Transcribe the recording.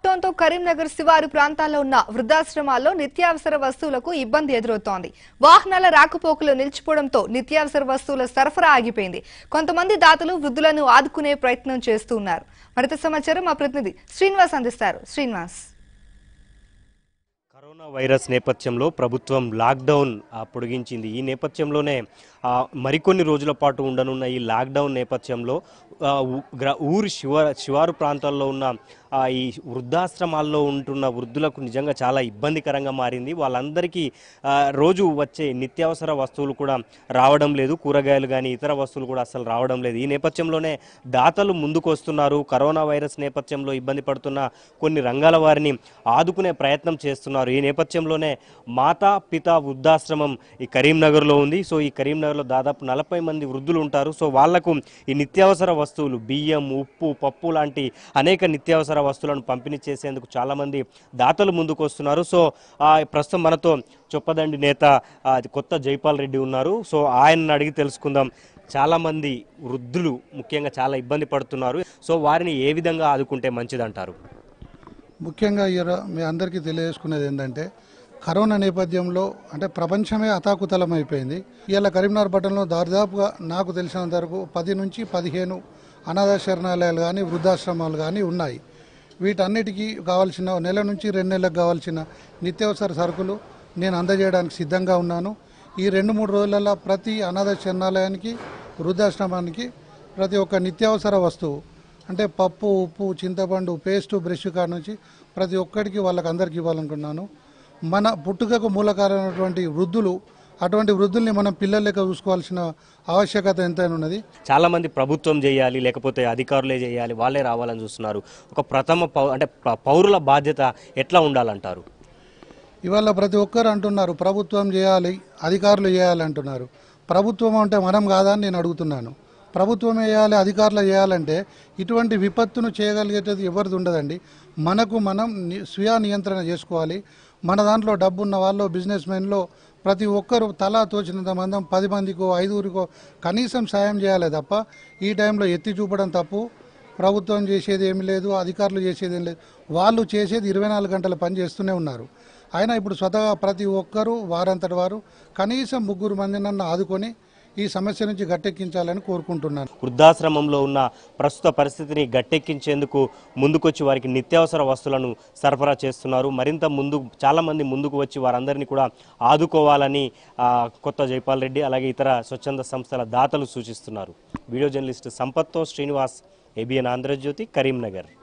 లాక్డౌన్తో కరీంనగర్ శివారు ప్రాంతాల్లో ఉన్న వృద్ధాశ్రమాల్లో నిత్యావసర వస్తువులకు ఇబ్బంది ఎదురవుతోంది వాహనాల రాకపోకలు నిలిచిపోవడంతో నిత్యావసర వస్తువుల సరఫరా ఆగిపోయింది కొంతమంది దాతలు వృద్ధులను ఆదుకునే ప్రయత్నం చేస్తూ ఉన్నారు మరింత సమాచారం మా ప్రతినిధి శ్రీనివాస్ అందిస్తారు శ్రీనివాస్ కరోనా వైరస్ నేపథ్యంలో ప్రభుత్వం లాక్డౌన్ ఆ, పొడిగించింది ఈ నేపథ్యంలోనే ఆ, మరికొన్ని రోజుల పాటు ఉండనున్న ఈ లాక్డౌన్ నేపథ్యంలో ఆ, ఊ- గ్ర- ఊరి శివ శివారు ప్రాంతాల్లో ఉన్న ఆ, ఈ వృద్ధాశ్రమాల్లో ఉంటున్న వృద్ధులకు నిజంగా చాలా ఇబ్బందికరంగా మారింది వాళ్ళందరికీ ఆ, రోజు వచ్చే నిత్యావసర వస్తువులు కూడా రావడం లేదు కూరగాయలు కానీ ఇతర వస్తువులు కూడా అసలు రావడం లేదు ఈ నేపథ్యంలోనే దాతలు ముందుకు వస్తున్నారు కరోనా వైరస్ నేపథ్యంలో ఇబ్బంది పడుతున్న కొన్ని రంగాల వారిని ఆదుకునే ప్రయత్నం చేస్తున్నారు ఈ నేపథ్యంలోనే మాతా పిత వృద్ధాశ్రమం ఈ కరీంనగర్లో ఉంది సో ఈ కరీంనగర్లో దాదాపు నలభై మంది వృద్ధులు ఉంటారు సో వాళ్లకు ఈ నిత్యావసర వస్తువులు బియ్యం ఉప్పు పప్పు లాంటి అనేక నిత్యావసర వస్తువులను పంపిణీ చేసేందుకు చాలామంది దాతలు ముందుకు వస్తున్నారు సో ఆ, ప్రస్తుతం మనతో చొప్పదండి నేత ఆ, కొత్త జైపాల్ రెడ్డి ఉన్నారు సో ఆయనను అడిగి తెలుసుకుందాం చాలామంది వృద్ధులు ముఖ్యంగా చాలా ఇబ్బంది పడుతున్నారు సో వారిని ఏ విధంగా ఆదుకుంటే మంచిదంటారు ముఖ్యంగా ఈరో మీ అందరికీ తెలియజేసుకునేది ఏంటంటే కరోనా నేపథ్యంలో అంటే ప్రపంచమే అతాకుతలం అయిపోయింది ఇవాళ కరీంనగర్ పట్టణంలో దాదాపుగా నాకు తెలిసినంత వరకు పది నుంచి పదిహేను అనాథ శరణాలయాలు కానీ వృద్ధాశ్రమాలు కానీ ఉన్నాయి వీటన్నిటికీ కావాల్సిన నెల నుంచి రెండు నెలలకు కావాల్సిన నిత్యావసర సరుకులు నేను అందజేయడానికి సిద్ధంగా ఉన్నాను ఈ రెండు మూడు రోజులలో ప్రతి అనాథ శరణాలయానికి వృద్ధాశ్రమానికి ప్రతి ఒక్క నిత్యావసర వస్తువు అంటే పప్పు ఉప్పు చింతపండు పేస్టు బ్రష్ కాడ నుంచి ప్రతి ఒక్కరికి వాళ్ళకి అందరికి ఇవ్వాలనుకున్నాను మన పుట్టుకకు మూల కారణమైనటువంటి వృద్ధులు అటువంటి వృద్ధుల్ని మనం పిల్లల లెక్క చూసుకోవాల్సిన ఆవశ్యకత ఎంతైనా ఉన్నది చాలా మంది ప్రభుత్వం చేయాలి లేకపోతే అధికారులే చేయాలి వాళ్ళే రావాలని చూస్తున్నారు ఒక ప్రథమ పౌ అంటే ప- పౌరుల బాధ్యత ఎట్లా ఉండాలంటారు ఇవాళ ప్రతి ఒక్కరు అంటున్నారు ప్రభుత్వం చేయాలి అధికారులు చేయాలి అంటున్నారు ప్రభుత్వం అంటే మనం కాదా అని నేను అడుగుతున్నాను ప్రభుత్వం చేయాలి అధికారులు చేయాలంటే ఇటువంటి విపత్తును చేయగలిగేది ఎవరిది ఉండదండి మనకు మనం ని- స్వీయ నియంత్రణ చేసుకోవాలి మన దాంట్లో డబ్బు ఉన్న వాళ్ళు బిజినెస్ మెన్లో ప్రతి ఒక్కరు తలా తోచినంత మందం పది మందికో ఐదుగురికో కనీసం సాయం చేయాలి తప్ప ఈ టైంలో ఎత్తి చూపడం తప్పు ప్రభుత్వం చేసేది ఏమీ లేదు అధికారులు చేసేది ఏం లేదు వాళ్ళు చేసేది ఇరవై నాలుగు గంటల పని చేస్తూనే ఉన్నారు అయినా ఇప్పుడు స్వతహా ప్రతి ఒక్కరూ వారంతటి వారు కనీసం ముగ్గురు మంది నన్ను ఆదుకొని ఈ సమస్య నుంచి గట్టెక్కించాలని కోరుకుంటున్నాను వృద్ధాశ్రమంలో ఉన్న ప్రస్తుత పరిస్థితిని గట్టెక్కించేందుకు ముందుకొచ్చి వారికి నిత్యావసర వస్తువులను సరఫరా చేస్తున్నారు మరింత ముందు చాలా మంది ముందుకు వచ్చి వారందరినీ కూడా ఆదుకోవాలని ఆ, కొత్త జైపాల్ రెడ్డి అలాగే ఇతర స్వచ్ఛంద సంస్థల దాతలు సూచిస్తున్నారు వీడియో జర్నలిస్ట్ సంపత్తో శ్రీనివాస్ ఏబిఎన్ ఆంధ్రజ్యోతి కరీంనగర్